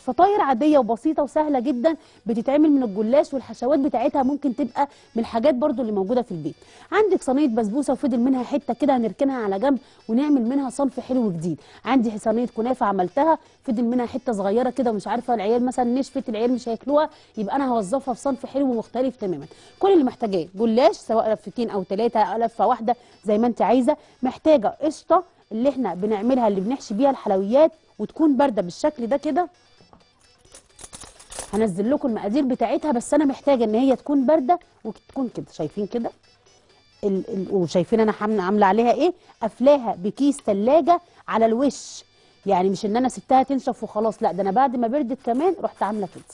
فطاير عاديه وبسيطه وسهله جدا بتتعمل من الجلاش والحشوات بتاعتها ممكن تبقى من الحاجات برضو اللي موجوده في البيت عندك صينيه بسبوسه وفضل منها حته كده هنركنها على جنب ونعمل منها صنف حلو جديد عندي صينيه كنافه عملتها فضل منها حته صغيره كده ومش عارفه العيال مثلا نشفت العيال مش هياكلوها يبقى انا هوظفها في صنف حلو ومختلف تماما كل اللي محتاجاه جلاش سواء لفتين او ثلاثه لفه واحده زي ما انت عايزه محتاجه قشطه اللي احنا بنعملها اللي بنحشي بيها الحلويات وتكون بارده بالشكل ده كده هنزل لكم المقادير بتاعتها بس انا محتاجه ان هي تكون بارده وتكون كده شايفين كده ال ال وشايفين انا حامله عامله عليها ايه قافلاها بكيس ثلاجه على الوش يعني مش ان انا سبتها تنشف وخلاص لا ده انا بعد ما بردت كمان رحت عامله كده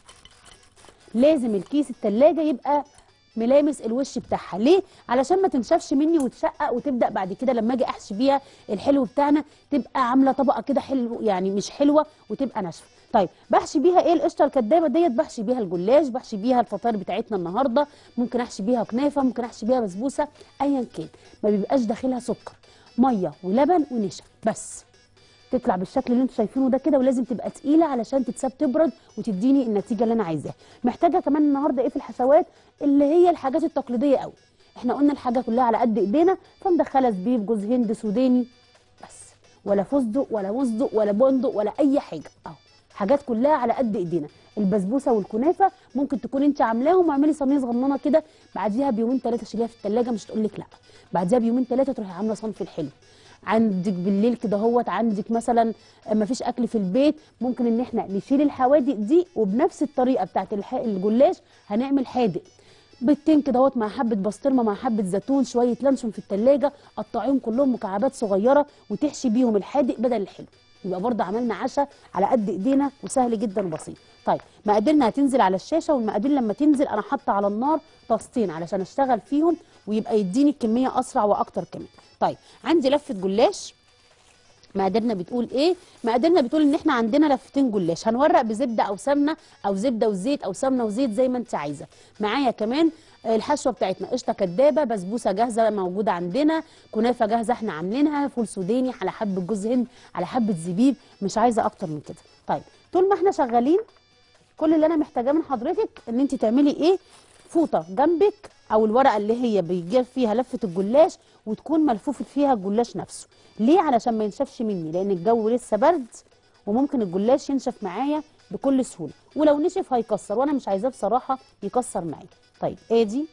لازم الكيس التلاجة يبقى ملامس الوش بتاعها ليه علشان ما تنشفش مني وتشقق وتبدا بعد كده لما اجي احشي بيها الحلو بتاعنا تبقى عامله طبقه كده حلو يعني مش حلوه وتبقى ناشفه طيب بحشي بيها ايه القشطه الكدابه ديت بحشي بيها الجلاش بحشي بيها الفطاير بتاعتنا النهارده ممكن احشي بيها كنافه ممكن احشي بيها بسبوسه ايا كان ما بيبقاش داخلها سكر ميه ولبن ونشا بس تطلع بالشكل اللي انتوا شايفينه ده كده ولازم تبقى تقيله علشان تتساب تبرد وتديني النتيجه اللي انا عايزاها محتاجه كمان النهارده ايه في الحشوات اللي هي الحاجات التقليديه قوي احنا قلنا الحاجه كلها على قد ايدينا فمدخله زبيب جوز هند سوداني بس ولا فستق ولا وصدق ولا بندق ولا اي حاجه اهو حاجات كلها على قد ايدينا البسبوسه والكنافه ممكن تكون انت عاملاهم واعملي صينيه صغننه كده بعديها بيومين ثلاثه شيليها في الثلاجه مش تقول لك لا بعديها بيومين ثلاثه تروحي عامله صنف الحلو عندك بالليل كده هوت عندك مثلا ما فيش اكل في البيت ممكن ان احنا نشيل الحوادق دي وبنفس الطريقه بتاعت الح- الجلاش هنعمل حادق بيضتين كده اهوت مع حبه بسطرمه مع حبه زيتون شويه لانشون في التلاجة قطعيهم كلهم مكعبات صغيره وتحشي بيهم الحادق بدل الحلو يبقى برضه عملنا عشاء على قد ايدينا وسهل جدا وبسيط طيب مقاديرنا هتنزل على الشاشه والمقادير لما تنزل انا حاطه على النار طاستين علشان اشتغل فيهم ويبقى يديني الكميه اسرع واكتر كمان طيب عندي لفه جلاش مقاديرنا بتقول ايه مقاديرنا بتقول ان احنا عندنا لفتين جلاش هنورق بزبده او سمنه او زبده وزيت او سمنه وزيت زي ما انت عايزه معايا كمان الحشوه بتاعتنا قشطه كدابه بسبوسه جاهزه موجوده عندنا كنافه جاهزه احنا عاملينها فول سوداني على حبه جوز هند على حبه زبيب مش عايزه اكتر من كده طيب طول ما احنا شغالين كل اللي انا محتاجاه من حضرتك ان انت تعملي ايه فوطه جنبك او الورقه اللي هي بيجي فيها لفه الجلاش وتكون ملفوفه فيها الجلاش نفسه ليه علشان ما ينشفش مني لان الجو لسه برد وممكن الجلاش ينشف معايا بكل سهوله ولو نشف هيكسر وانا مش عايزاه بصراحه يكسر معايا طيب ادي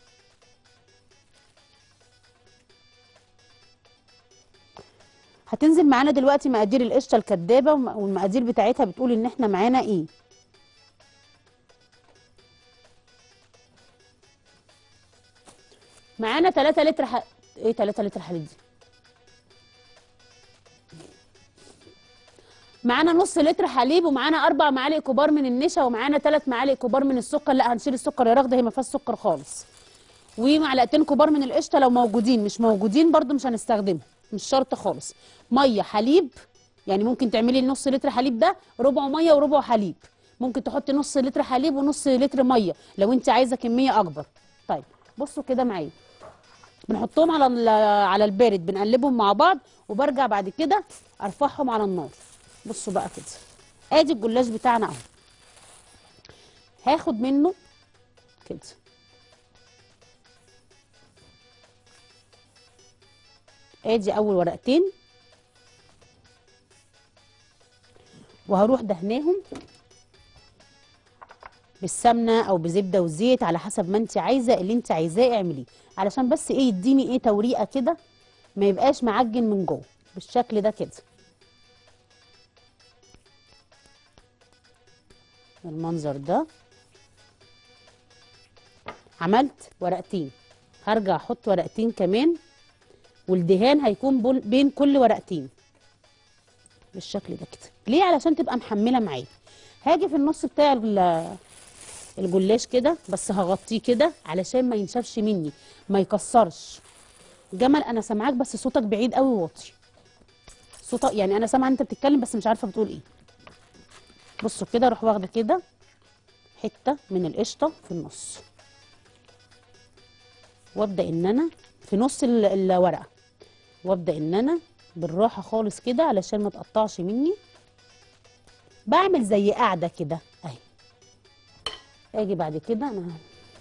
هتنزل معانا دلوقتي مقادير القشطه الكدابه وم- والمقادير بتاعتها بتقول ان احنا معانا ايه معانا 3 لتر ح... ايه 3 لتر حليب دي معانا نص لتر حليب ومعانا اربع معالق كبار من النشا ومعانا ثلاث معالق كبار من السكر لا هنشيل السكر يا رغده هي ما فيهاش سكر خالص ومعلقتين كبار من القشطه لو موجودين مش موجودين برضو مش هنستخدمهم مش شرط خالص ميه حليب يعني ممكن تعملي النص لتر حليب ده ربع ميه وربع حليب ممكن تحطي نص لتر حليب ونص لتر ميه لو انت عايزه كميه اكبر طيب بصوا كده معايا بنحطهم على ال- على البارد بنقلبهم مع بعض وبرجع بعد كده ارفعهم على النار بصوا بقى كده ادي الجلاش بتاعنا اهو هاخد منه كده ادي اول ورقتين وهروح دهناهم بالسمنه او بزبده وزيت على حسب ما انت عايزه اللي انت عايزاه اعمليه علشان بس ايه يديني ايه توريقه كده ما يبقاش معجن من جوه بالشكل ده كده بالمنظر ده عملت ورقتين هرجع احط ورقتين كمان والدهان هيكون بول- بين كل ورقتين بالشكل ده كده ليه علشان تبقى محمله معايا هاجي في النص بتاع ال- الجلاش كده بس هغطيه كده علشان ما ينشفش مني ما يكسرش جمل انا سامعاك بس صوتك بعيد قوي واطي صوتك يعني انا سامعه انت بتتكلم بس مش عارفه بتقول ايه بصوا كده اروح واخده كده حته من القشطه في النص وابدا ان انا في نص ال- الورقه وابدا ان انا بالراحه خالص كده علشان ما تقطعش مني بعمل زي قاعده كده اهي اجي بعد كده انا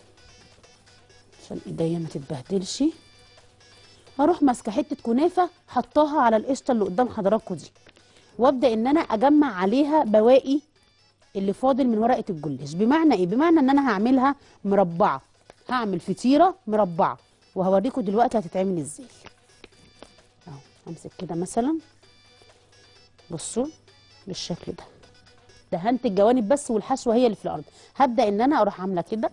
عشان ايديا ما تتبهدلش هروح ماسكه حته كنافه حطاها على القشطه اللي قدام حضراتكم دي وابدا ان انا اجمع عليها بواقي اللي فاضل من ورقه الجلاش بمعنى ايه بمعنى ان انا هعملها مربعه هعمل فطيره مربعه وهوريكم دلوقتي هتتعمل ازاي اهو امسك كده مثلا بصوا بالشكل ده دهنت الجوانب بس والحشوه هي اللي في الارض هبدا ان انا اروح عامله كده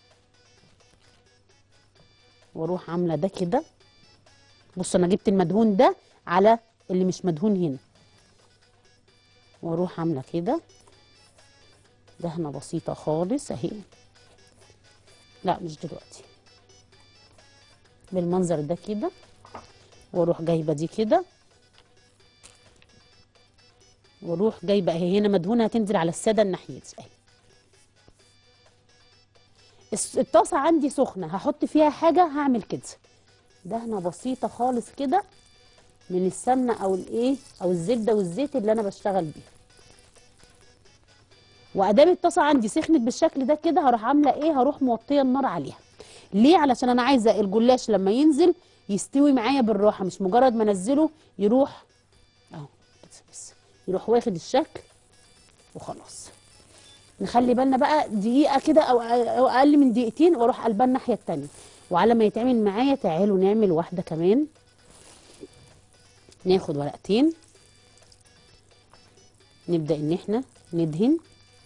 واروح عامله ده كده بصوا انا جبت المدهون ده على اللي مش مدهون هنا واروح عامله كده دهنه بسيطه خالص اهي لا مش دلوقتي بالمنظر ده كده واروح جايبه دي كده واروح جايبه اهي هنا مدهونه هتنزل على الساده الناحيه دي اهي الس- الطاسه عندي سخنه هحط فيها حاجه هعمل كده دهنه بسيطه خالص كده من السمنه او الايه او الزبده والزيت اللي انا بشتغل بيه وادام الطاسه عندي سخنت بالشكل ده كده هروح عامله ايه هروح موطيه النار عليها ليه علشان انا عايزه الجلاش لما ينزل يستوي معايا بالراحه مش مجرد ما انزله يروح اهو بس بس يروح واخد الشكل وخلاص نخلي بالنا بقى دقيقه كده او أو اقل من دقيقتين واروح قلبها الناحيه التانيه وعلى ما يتعمل معايا تعالوا نعمل واحده كمان ناخد ورقتين نبدا ان احنا ندهن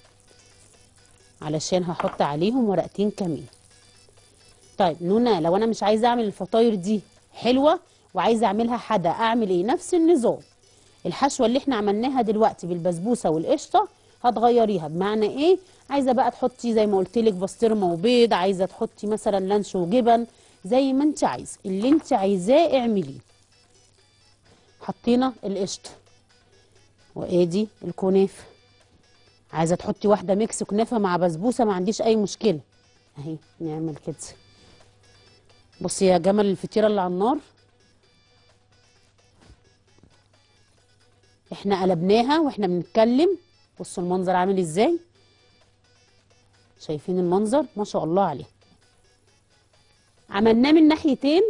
علشان هحط عليهم ورقتين كمان طيب نونا لو انا مش عايزه اعمل الفطاير دي حلوه وعايزه اعملها حدا اعمل ايه نفس النظام الحشوه اللي احنا عملناها دلوقتي بالبسبوسه والقشطه هتغيريها بمعنى ايه عايزه بقى تحطي زي ما قلت لك بسطرمه وبيض عايزه تحطي مثلا لانش وجبن زي ما انت عايزه اللي انت عايزاه اعمليه حطينا القشطه وادي الكنافه عايزه تحطي واحده ميكس كنافه مع بسبوسه ما عنديش اي مشكله اهي نعمل كده بصي يا جمل الفطيره اللي على النار احنا قلبناها واحنا بنتكلم بصوا المنظر عامل ازاي شايفين المنظر ما شاء الله عليه عملناه من ناحيتين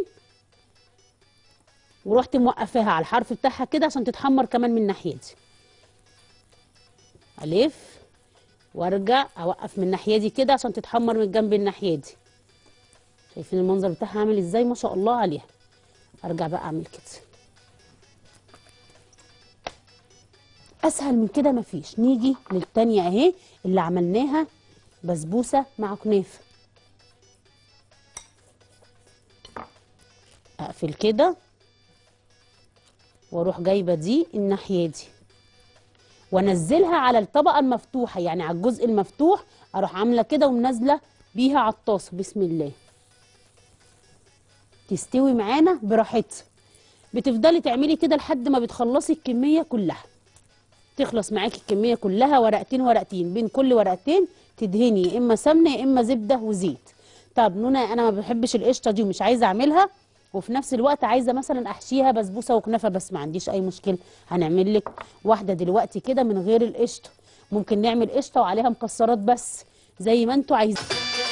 ورحت موقفاها على الحرف بتاعها كده عشان تتحمر كمان من ناحيتي الف وارجع اوقف من الناحيه دي كده عشان تتحمر من جنب الناحيه دي شايفين المنظر بتاعها عامل ازاي ما شاء الله عليها ارجع بقى اعمل كده اسهل من كده مفيش نيجي للتانية اهي اللي عملناها بسبوسه مع كنافه اقفل كده واروح جايبه دي الناحيه دي وانزلها على الطبقه المفتوحه يعني على الجزء المفتوح اروح عامله كده ومنزله بيها على الطاسه بسم الله تستوي معانا براحتها بتفضلي تعملي كده لحد ما بتخلصي الكميه كلها تخلص معاكي الكميه كلها ورقتين ورقتين بين كل ورقتين تدهني يا اما سمنه يا اما زبده وزيت طب نونا انا ما بحبش القشطه دي ومش عايزه اعملها وفي نفس الوقت عايزه مثلا احشيها بسبوسه وكنافه بس ما عنديش اي مشكله هنعمل لك واحده دلوقتي كده من غير القشطه ممكن نعمل قشطه وعليها مكسرات بس زي ما انتوا عايزين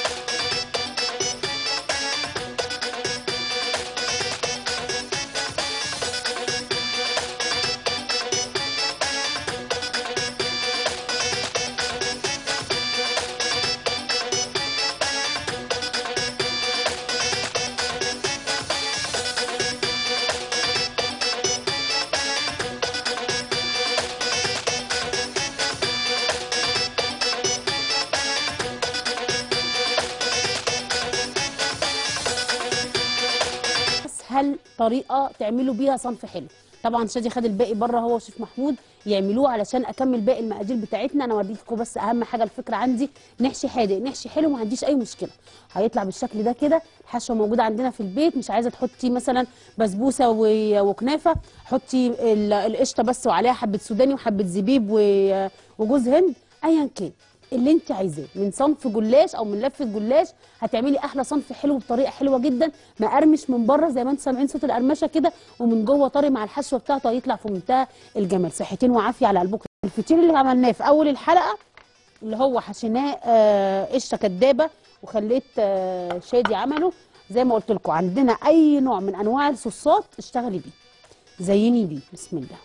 اسهل طريقه تعملوا بيها صنف حلو طبعا شادي خد الباقي بره هو وشيف محمود يعملوه علشان اكمل باقي المقادير بتاعتنا انا اوريكم بس اهم حاجه الفكره عندي نحشي حادق نحشي حلو ما عنديش اي مشكله هيطلع بالشكل ده كده الحشوه موجوده عندنا في البيت مش عايزه تحطي مثلا بسبوسه و- وكنافه حطي ال- القشطه بس وعليها حبه سوداني وحبه زبيب و- وجوز هند ايا كان اللي انت عايزاه من صنف جلاش او من لفه جلاش هتعملي احلى صنف حلو بطريقه حلوه جدا مقرمش من بره زي ما انتم سامعين صوت القرمشه كده ومن جوه طري مع الحشوه بتاعته هيطلع في منتهى الجمال صحتين وعافيه على قلبكم الفطير اللي عملناه في اول الحلقه اللي هو حشيناه آه، قشطه كدابه وخليت آه، شادي عمله زي ما قلت لكم عندنا اي نوع من انواع الصوصات اشتغلي بيه زيني بيه بسم الله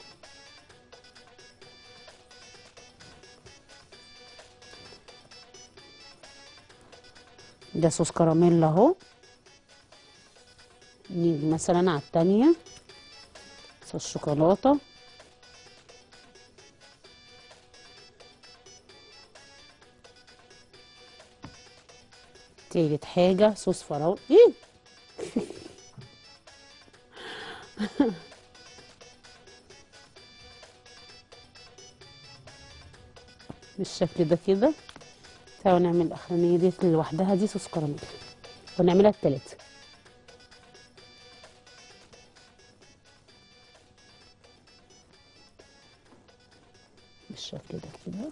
ده صوص كراميل اهو نيجي مثلا على التانية صوص شوكولاتة تالت حاجة صوص فراولة ايه بالشكل ده كده تعالوا نعمل الاخرانيه ديت لوحدها دي صوص كراميل ونعملها التلاته بالشكل ده كده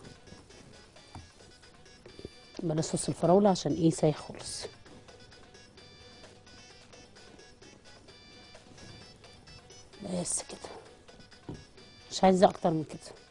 بلاش صوص الفراوله عشان ايه سايح خالص بس كده مش عايزه اكتر من كده